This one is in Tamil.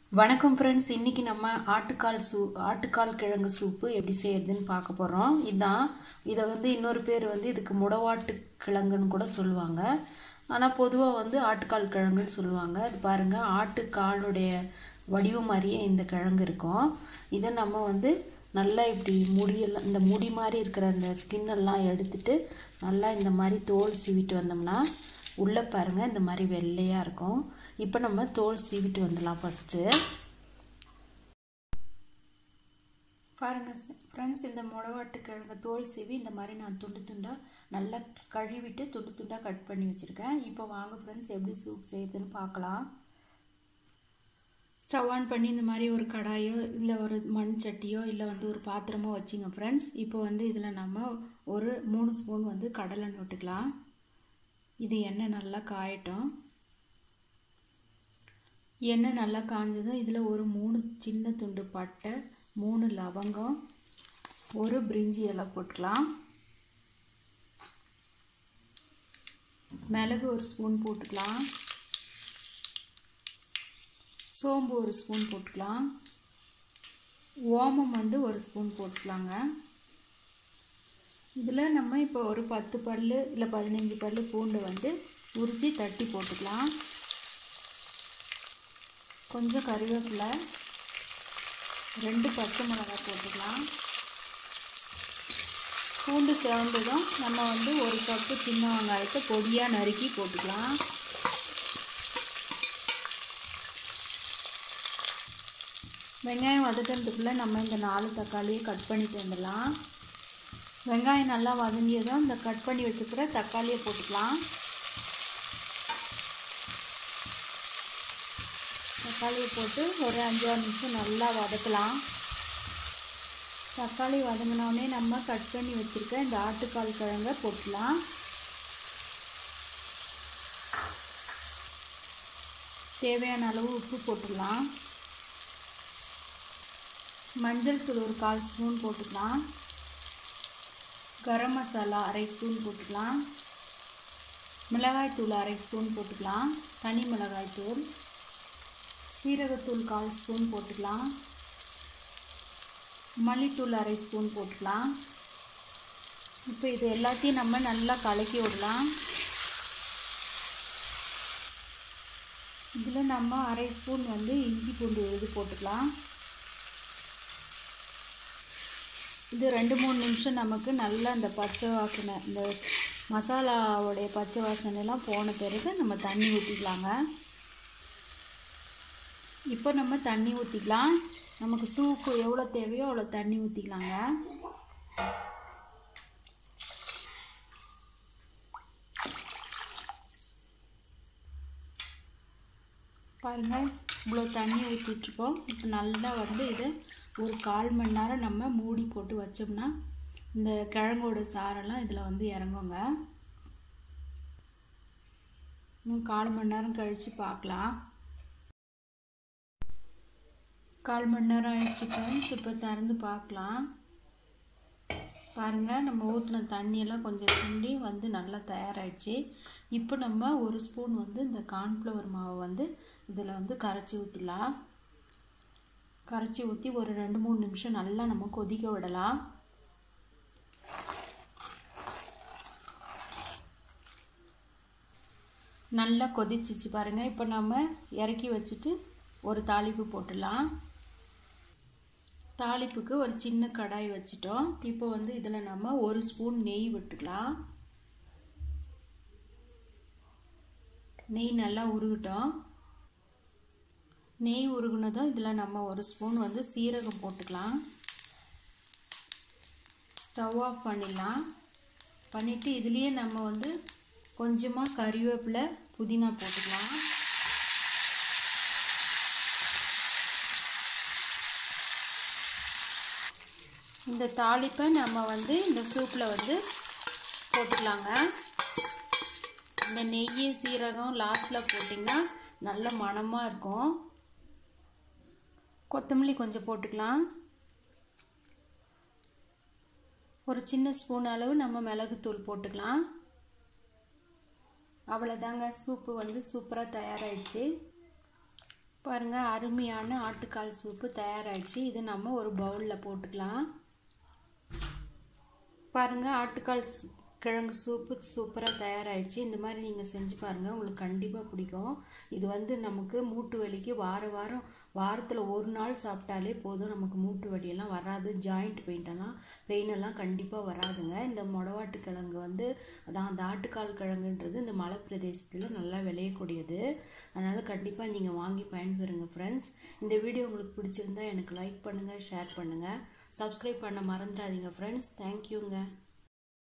வணக்கம் ஃப்ரெண்ட்ஸ் இன்றைக்கி நம்ம ஆட்டுக்கால் சூ ஆட்டுக்கால் கிழங்கு சூப்பு எப்படி செய்யறதுன்னு பார்க்க போகிறோம் இதுதான் இதை வந்து இன்னொரு பேர் வந்து இதுக்கு முடவாட்டு கிழங்குன்னு கூட சொல்லுவாங்க ஆனால் பொதுவாக வந்து ஆட்டுக்கால் கிழங்குன்னு சொல்லுவாங்க இது பாருங்கள் ஆட்டுக்காலுடைய வடிவம் மாதிரியே இந்த கிழங்கு இருக்கும் இதை நம்ம வந்து நல்லா இப்படி முடியெல்லாம் இந்த முடி மாதிரி இருக்கிற அந்த ஸ்கின்னெல்லாம் எடுத்துட்டு நல்லா இந்த மாதிரி தோல் சீவிட்டு வந்தோம்னா உள்ளே பாருங்கள் இந்த மாதிரி வெள்ளையாக இருக்கும் இப்போ நம்ம தோல் சீவிட்டு வந்துடலாம் ஃபஸ்ட்டு பாருங்கள் ஃப்ரெண்ட்ஸ் இந்த முடவாட்டு கிழங்கு தோல் சீவி இந்த மாதிரி நான் துண்டு துண்டாக நல்லா கழுவிட்டு துண்டு துண்டாக கட் பண்ணி வச்சுருக்கேன் இப்போ வாங்க ஃப்ரெண்ட்ஸ் எப்படி சூப் செய்யுதுன்னு பார்க்கலாம் ஸ்டவ் ஆன் பண்ணி இந்த மாதிரி ஒரு கடாயோ இல்லை ஒரு மண் சட்டியோ இல்லை வந்து ஒரு பாத்திரமோ வச்சுங்க ஃப்ரெண்ட்ஸ் இப்போ வந்து இதில் நம்ம ஒரு மூணு ஸ்பூன் வந்து கடலை விட்டுக்கலாம் இது எண்ணெய் நல்லா காயட்டும் எண்ணெய் நல்லா காஞ்சதும் இதில் ஒரு மூணு சின்ன துண்டு பட்டை மூணு லவங்கம் ஒரு பிரிஞ்சி இலை போட்டுக்கலாம் மிளகு ஒரு ஸ்பூன் போட்டுக்கலாம் சோம்பு ஒரு ஸ்பூன் போட்டுக்கலாம் ஓமம் வந்து ஒரு ஸ்பூன் போட்டுக்கலாங்க இதில் நம்ம இப்போ ஒரு பத்து பல் இல்லை பதினஞ்சு பல் பூண்டு வந்து உரித்து தட்டி போட்டுக்கலாம் கொஞ்சம் கருவேப்பிலை ரெண்டு பச்சை மிளகாய் போட்டுக்கலாம் பூண்டு செவந்ததும் நம்ம வந்து ஒரு கப்பு சின்ன வெங்காயத்தை பொடியாக நறுக்கி போட்டுக்கலாம் வெங்காயம் வதக்கிறதுக்குள்ளே நம்ம இந்த நாலு தக்காளியை கட் பண்ணிட்டு வந்துடலாம் வெங்காயம் நல்லா வதங்கியதும் இந்த கட் பண்ணி வச்சுக்கிற தக்காளியை போட்டுக்கலாம் தக்காளியை போட்டு ஒரு அஞ்சாறு நிமிஷம் நல்லா வதக்கலாம் தக்காளி வதங்கினோடனே நம்ம கட் பண்ணி வச்சுருக்க இந்த ஆட்டுக்கால் கிழங்க போட்டுக்கலாம் தேவையான அளவு உப்பு போட்டுடலாம் மஞ்சள் தூள் ஒரு கால் ஸ்பூன் போட்டுக்கலாம் கரம் மசாலா அரை ஸ்பூன் போட்டுக்கலாம் மிளகாய் தூள் அரை ஸ்பூன் போட்டுக்கலாம் தனி மிளகாய் தூள் சீரகத்தூள் கால் ஸ்பூன் போட்டுக்கலாம் மல்லித்தூள் அரை ஸ்பூன் போட்டுக்கலாம் இப்போ இது எல்லாத்தையும் நம்ம நல்லா கலக்கி விடலாம் இதில் நம்ம அரை ஸ்பூன் வந்து இஞ்சி பூண்டு எழுதி போட்டுக்கலாம் இது ரெண்டு மூணு நிமிஷம் நமக்கு நல்லா இந்த பச்சை வாசனை இந்த மசாலாவுடைய பச்சை வாசனைலாம் போன பிறகு நம்ம தண்ணி ஊற்றிக்கலாங்க இப்போ நம்ம தண்ணி ஊற்றிக்கலாம் நமக்கு சூப்பு எவ்வளோ தேவையோ அவ்வளோ தண்ணி ஊற்றிக்கலாங்க பாருங்கள் இவ்வளோ தண்ணி ஊற்றிட்டுருக்கோம் இப்போ நல்லா வந்து இதை ஒரு கால் மணி நேரம் நம்ம மூடி போட்டு வச்சோம்னா இந்த கிழங்கோட சாரெல்லாம் இதில் வந்து இறங்குங்க இன்னும் கால் மணி நேரம் கழித்து பார்க்கலாம் கால் மணி நேரம் ஆயிடுச்சு ஃப்ரெண்ட்ஸ் இப்போ திறந்து பார்க்கலாம் பாருங்கள் நம்ம ஊற்றின தண்ணியெல்லாம் கொஞ்சம் சுண்டி வந்து நல்லா தயாராகிடுச்சு இப்போ நம்ம ஒரு ஸ்பூன் வந்து இந்த கார்ன்ஃப்ளவர் மாவை வந்து இதில் வந்து கரைச்சி ஊற்றிடலாம் கரைச்சி ஊற்றி ஒரு ரெண்டு மூணு நிமிஷம் நல்லா நம்ம கொதிக்க விடலாம் நல்லா கொதிச்சிச்சு பாருங்கள் இப்போ நம்ம இறக்கி வச்சுட்டு ஒரு தாளிப்பு போட்டுடலாம் தாளிப்புக்கு ஒரு சின்ன கடாய் வச்சுட்டோம் இப்போ வந்து இதில் நம்ம ஒரு ஸ்பூன் நெய் விட்டுக்கலாம் நெய் நல்லா உருகட்டும் நெய் உருகுனதும் இதில் நம்ம ஒரு ஸ்பூன் வந்து சீரகம் போட்டுக்கலாம் ஸ்டவ் ஆஃப் பண்ணிடலாம் பண்ணிவிட்டு இதுலேயே நம்ம வந்து கொஞ்சமாக கறிவேப்பிலை புதினா போட்டுக்கலாம் இந்த தாளிப்பை நம்ம வந்து இந்த சூப்பில் வந்து போட்டுக்கலாங்க இந்த நெய் சீரகம் லாஸ்ட்டில் போட்டிங்கன்னா நல்ல மணமாக இருக்கும் கொத்தமல்லி கொஞ்சம் போட்டுக்கலாம் ஒரு சின்ன ஸ்பூன் அளவு நம்ம மிளகுத்தூள் போட்டுக்கலாம் அவ்வளோதாங்க சூப்பு வந்து சூப்பராக தயாராகிடுச்சு பாருங்கள் அருமையான ஆட்டுக்கால் சூப்பு தயாராகிடுச்சு இது நம்ம ஒரு பவுலில் போட்டுக்கலாம் பாருங்கள் ஆட்டுக்கால் சூ- கிழங்கு சூப்பு சூப்பராக தயாராகிடுச்சு இந்த மாதிரி நீங்கள் செஞ்சு பாருங்கள் உங்களுக்கு கண்டிப்பாக பிடிக்கும் இது வந்து நமக்கு மூட்டு வலிக்கு வார வாரம் வாரத்தில் ஒரு நாள் சாப்பிட்டாலே போதும் நமக்கு மூட்டு வலியெல்லாம் வராது ஜாயிண்ட் பெயின்ட்டெல்லாம் பெயின் எல்லாம் கண்டிப்பாக வராதுங்க இந்த மொடவாட்டு கிழங்கு வந்து அதான் அந்த ஆட்டுக்கால் கிழங்குன்றது இந்த மலை பிரதேசத்தில் நல்லா விளையக்கூடியது அதனால் கண்டிப்பாக நீங்கள் வாங்கி பயன்பெறுங்க ஃப்ரெண்ட்ஸ் இந்த வீடியோ உங்களுக்கு பிடிச்சிருந்தா எனக்கு லைக் பண்ணுங்கள் ஷேர் பண்ணுங்கள் சப்ஸ்கிரைப் பண்ண மறந்துடாதீங்க ஃப்ரெண்ட்ஸ் தேங்க்யூங்க